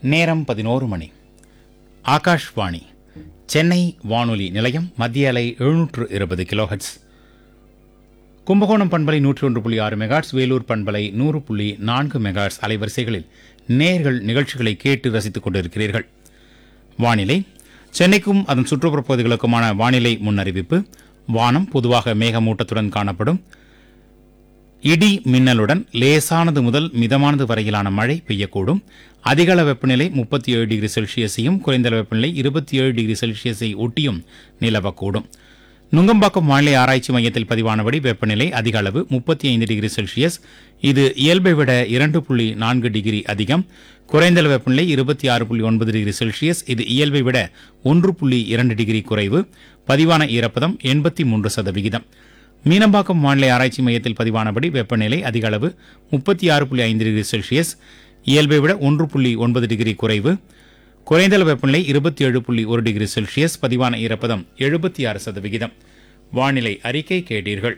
நேரம் பதினோரு மணி ஆகாஷ்வாணி சென்னை வானொலி நிலையம் மத்திய அலை எழுநூற்று இருபது கிலோஹெட்ஸ் கும்பகோணம் பண்பலை நூற்றி ஒன்று புள்ளி ஆறு மெகாட்ஸ் வேலூர் பண்பலை நூறு புள்ளி நான்கு மெகாட்ஸ் அலைவரிசைகளில் நேர்கள் நிகழ்ச்சிகளை கேட்டு ரசித்துக் கொண்டிருக்கிறீர்கள் வானிலை சென்னைக்கும் அதன் சுற்றுப்புற பகுதிகளுக்குமான வானிலை முன்னறிவிப்பு வானம் பொதுவாக மேகமூட்டத்துடன் காணப்படும் இடி மின்னலுடன் லேசானது முதல் மிதமானது வரையிலான மழை பெய்யக்கூடும் அதிகள வெப்பநிலை முப்பத்தி ஏழு டிகிரி செல்சியஸையும் குறைந்த வெப்பநிலை இருபத்தி ஏழு டிகிரி செல்சியஸை ஒட்டியும் நிலவக்கூடும் நுங்கம்பாக்கம் வானிலை ஆராய்ச்சி மையத்தில் பதிவானபடி வெப்பநிலை அதிக அளவு முப்பத்தி ஐந்து டிகிரி செல்சியஸ் இது இயல்பை விட இரண்டு புள்ளி நான்கு டிகிரி அதிகம் குறைந்த வெப்பநிலை இருபத்தி ஆறு புள்ளி ஒன்பது டிகிரி செல்சியஸ் இது இயல்பை விட ஒன்று புள்ளி இரண்டு டிகிரி குறைவு பதிவான ஈரப்பதம் எண்பத்தி மூன்று சதவிகிதம் மீனம்பாக்கம் வானிலை ஆராய்ச்சி மையத்தில் பதிவானபடி வெப்பநிலை அதிக அளவு முப்பத்தி ஆறு புள்ளி ஐந்து டிகிரி செல்சியஸ் இயல்பை விட ஒன்று புள்ளி ஒன்பது டிகிரி குறைவு குறைந்த வெப்பநிலை இருபத்தி ஏழு புள்ளி ஒரு டிகிரி செல்சியஸ் பதிவான ஈரப்பதம் எழுபத்தி ஆறு சதவிகிதம் வானிலை அறிக்கை கேட்டீர்கள்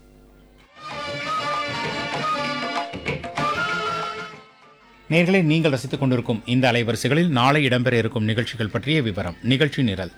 நேர்களை நீங்கள் ரசித்துக் கொண்டிருக்கும் இந்த அலைவரிசைகளில் நாளை இடம்பெற இருக்கும் நிகழ்ச்சிகள் பற்றிய விவரம் நிகழ்ச்சி நிரல்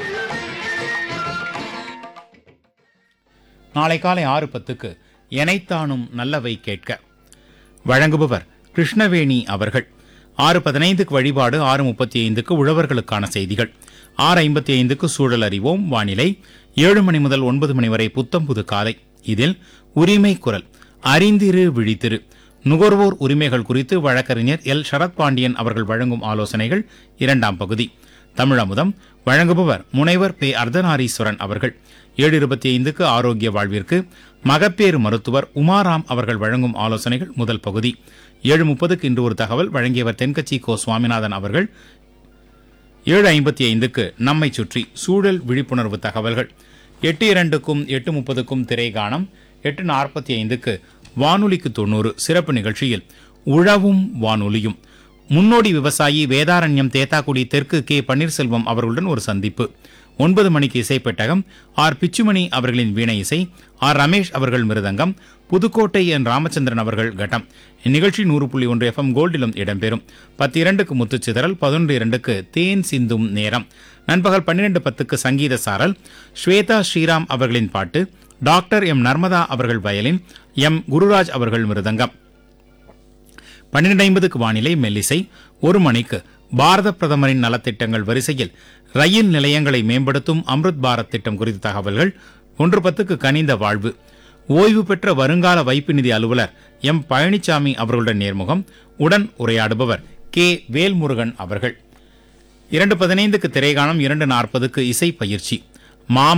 நாளை காலை ஆறு பத்துக்கு எனைத்தானும் நல்லவை கேட்க வழங்குபவர் கிருஷ்ணவேணி அவர்கள் ஆறு பதினைந்துக்கு வழிபாடு ஆறு முப்பத்தி ஐந்துக்கு உழவர்களுக்கான செய்திகள் ஆறு ஐம்பத்தி ஐந்துக்கு சூழல் அறிவோம் வானிலை ஏழு மணி முதல் ஒன்பது மணி வரை புத்தம் புது காலை இதில் உரிமை குரல் அறிந்திரு விழித்திரு நுகர்வோர் உரிமைகள் குறித்து வழக்கறிஞர் எல் சரத் பாண்டியன் அவர்கள் வழங்கும் ஆலோசனைகள் இரண்டாம் பகுதி தமிழமுதம் வழங்குபவர் முனைவர் பே அர்த்தநாரீஸ்வரன் அவர்கள் ஏழு இருபத்தி ஐந்துக்கு ஆரோக்கிய வாழ்விற்கு மகப்பேறு மருத்துவர் உமாராம் அவர்கள் வழங்கும் ஆலோசனைகள் முதல் பகுதி ஏழு முப்பதுக்கு இன்று ஒரு தகவல் வழங்கியவர் தென்கட்சி கோ சுவாமிநாதன் அவர்கள் ஏழு ஐம்பத்தி ஐந்துக்கு நம்மை சுற்றி சூழல் விழிப்புணர்வு தகவல்கள் எட்டு இரண்டுக்கும் எட்டு முப்பதுக்கும் திரைகாணம் எட்டு நாற்பத்தி ஐந்துக்கு வானொலிக்கு தொண்ணூறு சிறப்பு நிகழ்ச்சியில் உழவும் வானொலியும் முன்னோடி விவசாயி வேதாரண்யம் தேத்தாக்குடி தெற்கு கே பன்னீர்செல்வம் அவர்களுடன் ஒரு சந்திப்பு ஒன்பது மணிக்கு இசைப்பெட்டகம் ஆர் பிச்சுமணி அவர்களின் வீணை இசை ஆர் ரமேஷ் அவர்கள் மிருதங்கம் புதுக்கோட்டை என் ராமச்சந்திரன் அவர்கள் கட்டம் இந்நிகழ்ச்சி நூறு புள்ளி ஒன்று எஃப்எம் கோல்டிலும் இடம்பெறும் பத்து இரண்டுக்கு முத்துச்சிதறல் பதினொன்று இரண்டுக்கு தேன் சிந்தும் நேரம் நண்பகல் பன்னிரண்டு பத்துக்கு சங்கீத சாரல் ஸ்வேதா ஸ்ரீராம் அவர்களின் பாட்டு டாக்டர் எம் நர்மதா அவர்கள் வயலின் எம் குருராஜ் அவர்கள் மிருதங்கம் பன்னிரண்டு ஐம்பதுக்கு வானிலை மெல்லிசை ஒரு மணிக்கு பாரத பிரதமரின் நலத்திட்டங்கள் வரிசையில் ரயில் நிலையங்களை மேம்படுத்தும் அம்ருத் பாரத் திட்டம் குறித்த தகவல்கள் ஒன்று பத்துக்கு கனிந்த வாழ்வு ஓய்வு பெற்ற வருங்கால வைப்பு நிதி அலுவலர் எம் பழனிசாமி அவர்களுடன் நேர்முகம் உடன் உரையாடுபவர் கே வேல்முருகன் அவர்கள் இரண்டு பதினைந்துக்கு திரைகாணம் இரண்டு நாற்பதுக்கு இசை பயிற்சி மா